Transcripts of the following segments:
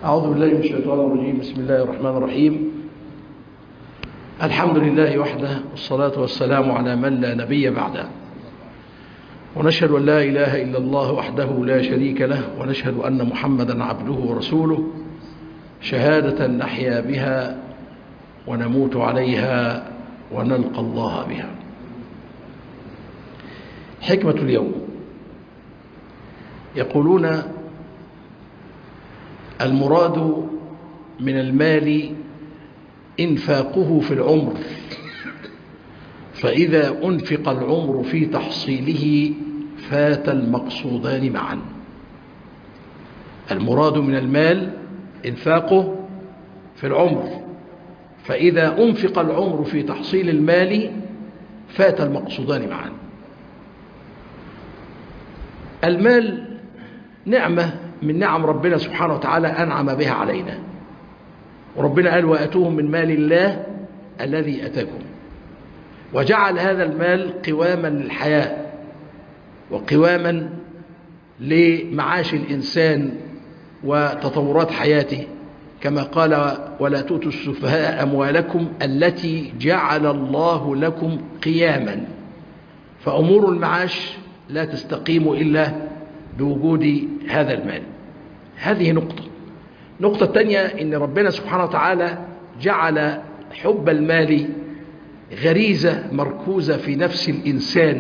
أعوذ بالله من الشيطان الرجيم بسم الله الرحمن الرحيم الحمد لله وحده والصلاة والسلام على من لا نبي بعده ونشهد أن لا إله إلا الله وحده لا شريك له ونشهد أن محمدا عبده ورسوله شهادة نحيا بها ونموت عليها ونلقى الله بها حكمة اليوم يقولون المراد من المال إنفاقه في العمر فإذا أنفق العمر في تحصيله فات المقصودان معا المراد من المال إنفاقه في العمر فإذا أنفق العمر في تحصيل المال فات المقصودان معا المال نعمة من نعم ربنا سبحانه وتعالى أنعم بها علينا وربنا قال وأتوهم من مال الله الذي أتاكم وجعل هذا المال قواما للحياة وقواما لمعاش الإنسان وتطورات حياته كما قال ولا تؤتوا السفهاء أموالكم التي جعل الله لكم قياما فأمور المعاش لا تستقيم إلا بوجود هذا المال هذه نقطة نقطة تانية إن ربنا سبحانه وتعالى جعل حب المال غريزة مركوزة في نفس الإنسان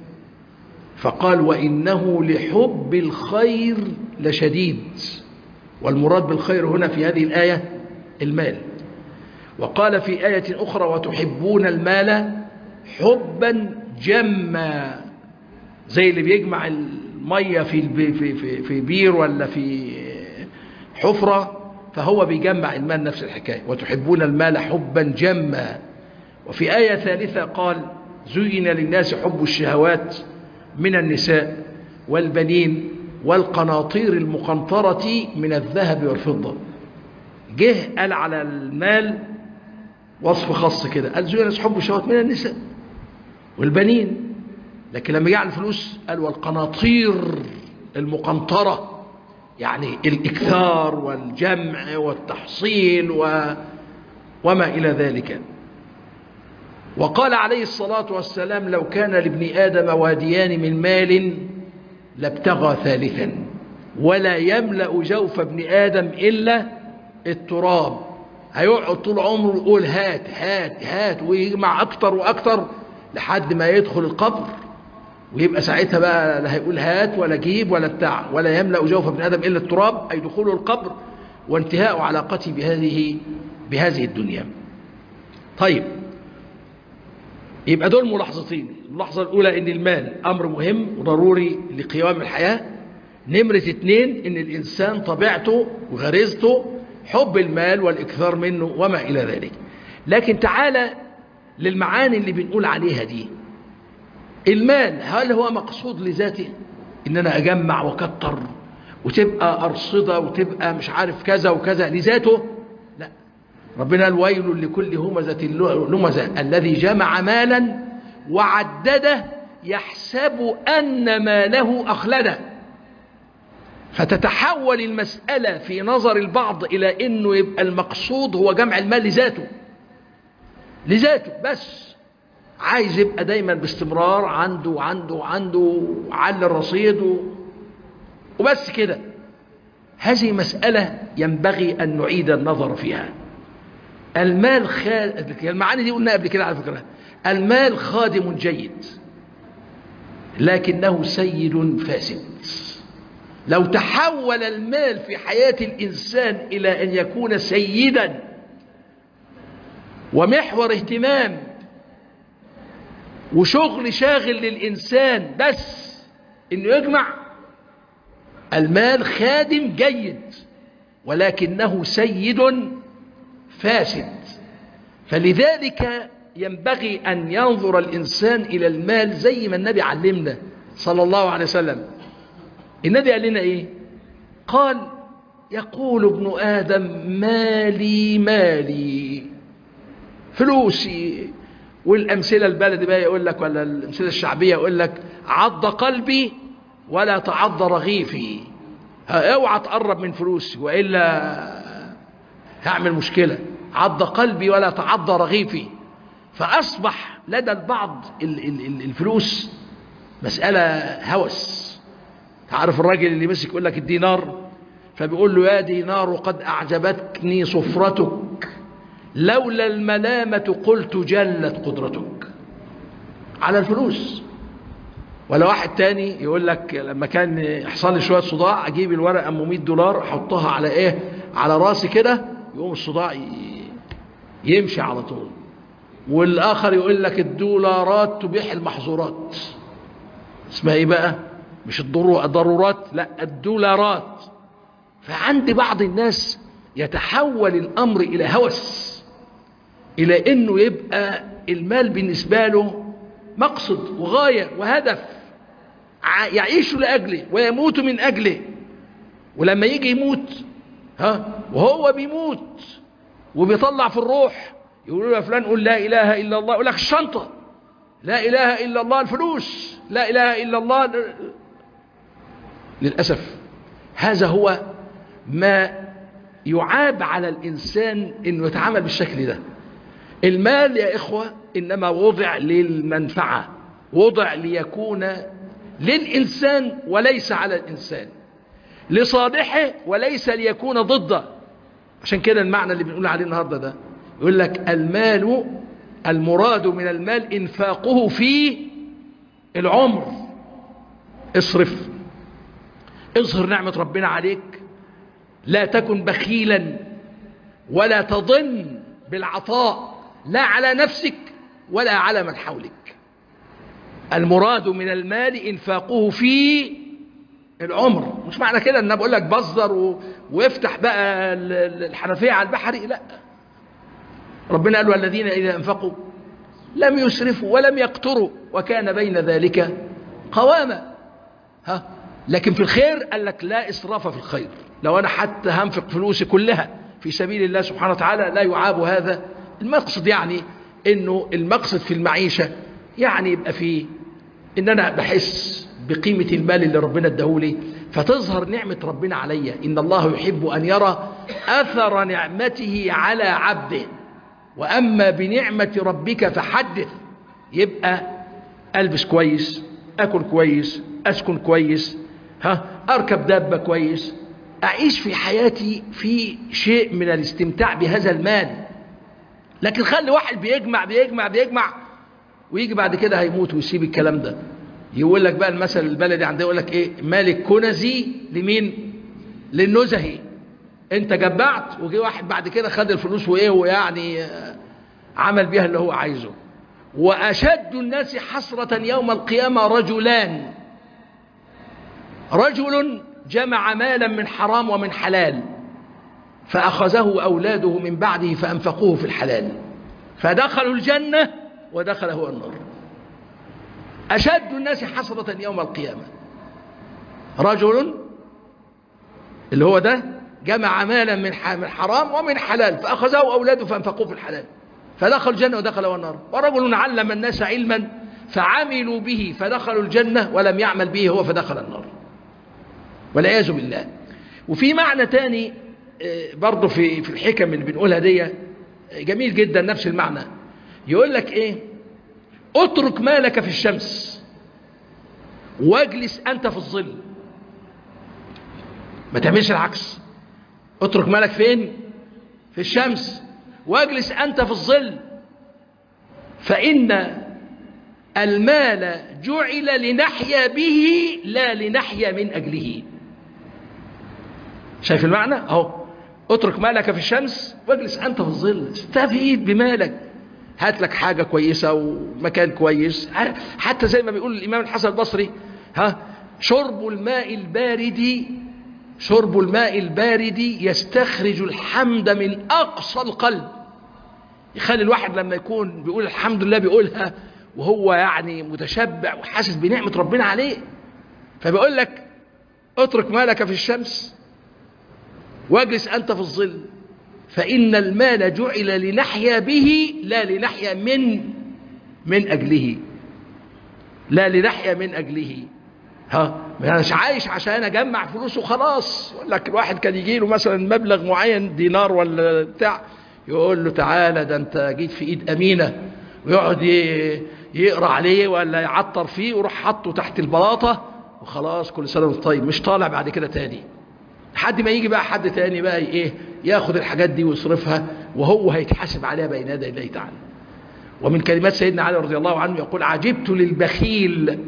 فقال وإنه لحب الخير لشديد والمراد بالخير هنا في هذه الآية المال وقال في آية أخرى وتحبون المال حبا جما زي اللي بيجمع المية في في في في بير ولا في حفرة فهو بيجمع المال نفس الحكاية وتحبون المال حبا جما وفي آية ثالثة قال زين للناس حب الشهوات من النساء والبنين والقناطير المقنطرة من الذهب والفضة جه قال على المال وصف خاص كده قال زين الناس حب الشهوات من النساء والبنين لكن لما جاء الفلوس قال والقناطير المقنطرة يعني الإكثار والجمع والتحصيل و... وما إلى ذلك وقال عليه الصلاة والسلام لو كان لابن آدم واديان من مال لابتغى ثالثا ولا يملأ جوف ابن آدم إلا التراب هيقعد طول عمره يقول هات هات هات ويجمع أكتر وأكتر لحد ما يدخل القبر ويبقى ساعتها بقى لا هيقول هات ولا جيب ولا بتاع ولا يملأ جوف ابن آدم إلا التراب أي دخوله القبر وانتهاء علاقته بهذه بهذه الدنيا طيب يبقى دول ملاحظتين الملاحظة الأولى إن المال أمر مهم وضروري لقيام الحياة نمرة اتنين إن الإنسان طبيعته وغريزته حب المال والإكثار منه وما إلى ذلك لكن تعالى للمعاني اللي بنقول عليها دي المال هل هو مقصود لذاته إن أنا أجمع وكتر وتبقى أرصدة وتبقى مش عارف كذا وكذا لذاته لا ربنا قال ويل لكل همزة لمزة الذي جمع مالا وعدده يحسب أن ماله أخلده فتتحول المسألة في نظر البعض إلى أنه يبقى المقصود هو جمع المال لذاته لذاته بس عايز يبقى دايما باستمرار عنده عنده عنده على الرصيد وبس كده هذه مسألة ينبغي أن نعيد النظر فيها المال خال... المعاني دي قلنا قبل كده على فكرة المال خادم جيد لكنه سيد فاسد لو تحول المال في حياة الإنسان إلى أن يكون سيدا ومحور اهتمام وشغل شاغل للإنسان بس إنه يجمع المال خادم جيد ولكنه سيد فاسد فلذلك ينبغي أن ينظر الإنسان إلى المال زي ما النبي علمنا صلى الله عليه وسلم النبي قال لنا إيه قال يقول ابن آدم مالي مالي فلوسي والأمثلة البلد بقى يقول لك ولا الأمثلة الشعبية يقول لك عض قلبي ولا تعض رغيفي اوعى تقرب من فلوسي وإلا هعمل مشكلة عض قلبي ولا تعض رغيفي فأصبح لدى البعض الفلوس مسألة هوس تعرف الراجل اللي مسك يقول لك الدينار فبيقول له يا دينار قد أعجبتني صفرتك لولا الملامة قلت جلت قدرتك على الفلوس ولا واحد تاني يقول لك لما كان يحصل لي شوية صداع أجيب الورقة أم 100 دولار أحطها على إيه على راسي كده يقوم الصداع يمشي على طول والآخر يقول لك الدولارات تبيح المحظورات اسمها ايه بقى مش الضرورات لا الدولارات فعند بعض الناس يتحول الأمر إلى هوس إلى أنه يبقى المال بالنسبة له مقصد وغاية وهدف يعيش لأجله ويموت من أجله ولما يجي يموت ها وهو بيموت وبيطلع في الروح يقولوا له فلان قول لا إله إلا الله يقول لك الشنطة لا إله إلا الله الفلوس لا إله إلا الله للأسف هذا هو ما يعاب على الإنسان أنه يتعامل بالشكل ده المال يا إخوة إنما وضع للمنفعة وضع ليكون للإنسان وليس على الإنسان لصالحه وليس ليكون ضده عشان كده المعنى اللي بنقول عليه النهاردة ده يقول لك المال المراد من المال انفاقه في العمر اصرف اظهر نعمة ربنا عليك لا تكن بخيلا ولا تظن بالعطاء لا على نفسك ولا على من حولك المراد من المال انفاقه في العمر مش معنى كده ان انا بقول لك بزر و... وافتح بقى الحنفيه على البحر لا ربنا قال الذين اذا انفقوا لم يسرفوا ولم يقتروا وكان بين ذلك قواما ها لكن في الخير قال لك لا اسراف في الخير لو انا حتى هنفق فلوسي كلها في سبيل الله سبحانه وتعالى لا يعاب هذا المقصد يعني انه المقصد في المعيشه يعني يبقى فيه ان انا بحس بقيمة المال اللي ربنا اداهولي فتظهر نعمة ربنا عليا إن الله يحب أن يرى أثر نعمته على عبده وأما بنعمة ربك فحدث يبقى ألبس كويس أكل كويس أسكن كويس ها أركب دابة كويس أعيش في حياتي في شيء من الاستمتاع بهذا المال لكن خلي واحد بيجمع بيجمع بيجمع ويجي بعد كده هيموت ويسيب الكلام ده يقول لك بقى المثل البلدي عندنا يقول لك ايه مالك كنزي لمين للنزهي انت جبعت وجي واحد بعد كده خد الفلوس وايه ويعني عمل بيها اللي هو عايزه واشد الناس حسرة يوم القيامة رجلان رجل جمع مالا من حرام ومن حلال فأخذه أولاده من بعده فأنفقوه في الحلال فدخلوا الجنة ودخل هو النار أشد الناس حسرة يوم القيامة رجل اللي هو ده جمع مالا من حرام ومن حلال فأخذه أولاده فأنفقوه في الحلال فدخل الجنة ودخل هو النار ورجل علم الناس علما فعملوا به فدخلوا الجنة ولم يعمل به هو فدخل النار والعياذ بالله وفي معنى تاني برضه في في الحكم اللي بنقولها دي جميل جدا نفس المعنى يقول لك ايه اترك مالك في الشمس واجلس أنت في الظل ما تعملش العكس اترك مالك فين في الشمس واجلس أنت في الظل فإن المال جعل لنحيا به لا لنحيا من أجله شايف المعنى اهو اترك مالك في الشمس واجلس أنت في الظل استفيد بمالك هات لك حاجة كويسة ومكان كويس حتى زي ما بيقول الإمام الحسن البصري ها شرب الماء البارد شرب الماء البارد يستخرج الحمد من أقصى القلب يخلي الواحد لما يكون بيقول الحمد لله بيقولها وهو يعني متشبع وحاسس بنعمة ربنا عليه فبيقول لك اترك مالك في الشمس واجلس أنت في الظل فإن المال جعل لنحيا به لا لنحيا من من أجله لا لنحيا من أجله ها انا مش عايش عشان اجمع فلوس وخلاص يقول لك الواحد كان يجي له مثلا مبلغ معين دينار ولا بتاع يقول له تعالى ده انت جيت في ايد امينه ويقعد يقرا عليه ولا يعطر فيه ويروح حاطه تحت البلاطه وخلاص كل سنه وانت طيب مش طالع بعد كده تاني لحد ما يجي بقى حد تاني بقى ايه ياخد الحاجات دي ويصرفها وهو هيتحاسب عليها بين يدي الله تعالى ومن كلمات سيدنا علي رضي الله عنه يقول عجبت للبخيل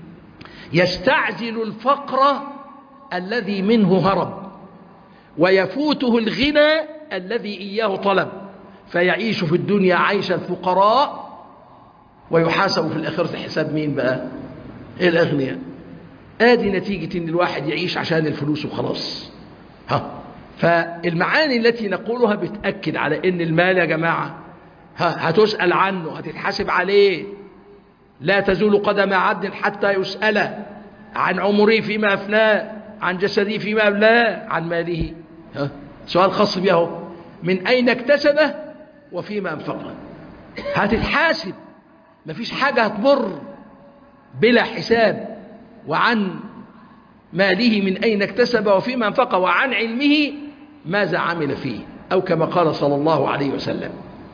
يستعجل الفقر الذي منه هرب ويفوته الغنى الذي إياه طلب فيعيش في الدنيا عيش الفقراء ويحاسب في الآخرة حساب مين بقى إيه الأغنياء آدي نتيجة إن الواحد يعيش عشان الفلوس وخلاص ها فالمعاني التي نقولها بتأكد على إن المال يا جماعة ها هتسأل عنه هتتحاسب عليه لا تزول قدم عبد حتى يسأل عن عمره فيما أفناه عن جسده فيما أبلاه عن ماله ها سؤال خاص به من أين اكتسبه وفيما أنفقه هتتحاسب مفيش حاجة هتمر بلا حساب وعن ماله من أين اكتسب وفيما أنفقه وعن علمه ماذا عمل فيه أو كما قال صلى الله عليه وسلم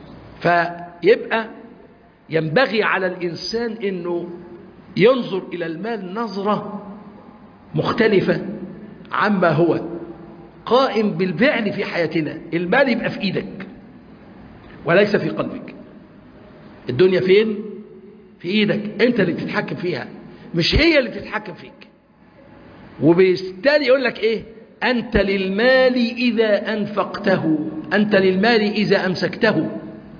فيبقى ينبغي على الإنسان أنه ينظر إلى المال نظرة مختلفة عما هو قائم بالفعل في حياتنا المال يبقى في إيدك وليس في قلبك الدنيا فين؟ في إيدك أنت اللي بتتحكم فيها مش هي اللي بتتحكم فيك وبالتالي يقول لك إيه أنت للمال إذا أنفقته أنت للمال إذا أمسكته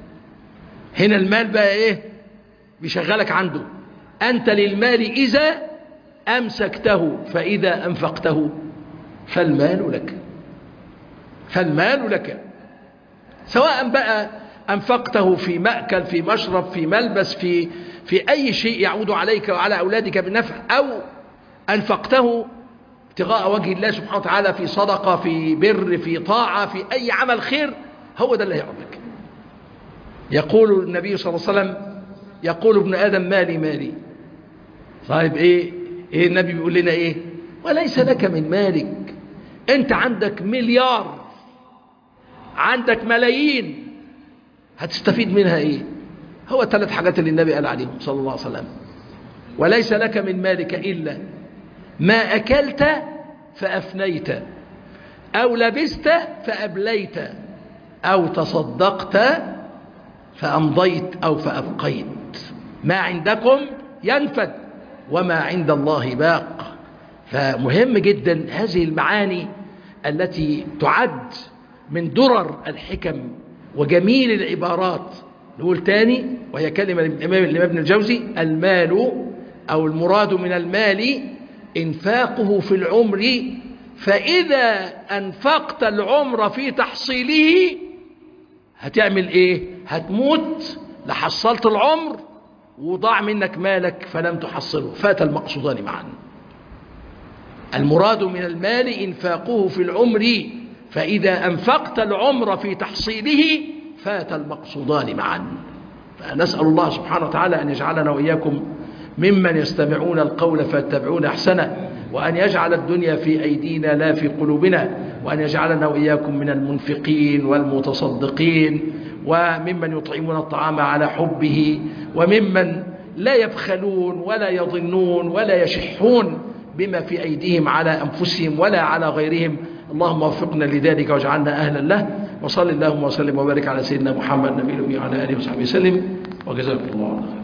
هنا المال بقى إيه بيشغلك عنده أنت للمال إذا أمسكته فإذا أنفقته فالمال لك فالمال لك سواء بقى أنفقته في مأكل في مشرب في ملبس في في أي شيء يعود عليك وعلى أولادك بالنفع أو أنفقته ابتغاء وجه الله سبحانه وتعالى في صدقة في بر في طاعة في أي عمل خير هو ده اللي هيعود لك يقول النبي صلى الله عليه وسلم يقول ابن آدم مالي مالي طيب إيه, إيه النبي بيقول لنا إيه وليس لك من مالك أنت عندك مليار عندك ملايين هتستفيد منها إيه هو ثلاث حاجات اللي النبي قال عليهم صلى الله عليه وسلم وليس لك من مالك إلا ما أكلت فأفنيت أو لبست فأبليت أو تصدقت فأمضيت أو فأبقيت ما عندكم ينفد وما عند الله باق فمهم جدا هذه المعاني التي تعد من درر الحكم وجميل العبارات نقول تاني وهي كلمة الإمام ابن الجوزي المال أو المراد من المال إنفاقه في العمر فإذا أنفقت العمر في تحصيله هتعمل إيه هتموت لحصلت العمر وضاع منك مالك فلم تحصله فات المقصودان معا المراد من المال إنفاقه في العمر فإذا أنفقت العمر في تحصيله فات المقصودان معا فنسأل الله سبحانه وتعالى أن يجعلنا وإياكم ممن يستمعون القول فيتبعون أحسنه وأن يجعل الدنيا في أيدينا لا في قلوبنا وأن يجعلنا وإياكم من المنفقين والمتصدقين وممن يطعمون الطعام على حبه وممن لا يبخلون ولا يظنون ولا يشحون بما في أيديهم على أنفسهم ولا على غيرهم اللهم وفقنا لذلك واجعلنا أهلا له وصل اللهم وسلم وبارك على سيدنا محمد نبي الأمي وعلى آله وصحبه وسلم وجزاكم الله خيرا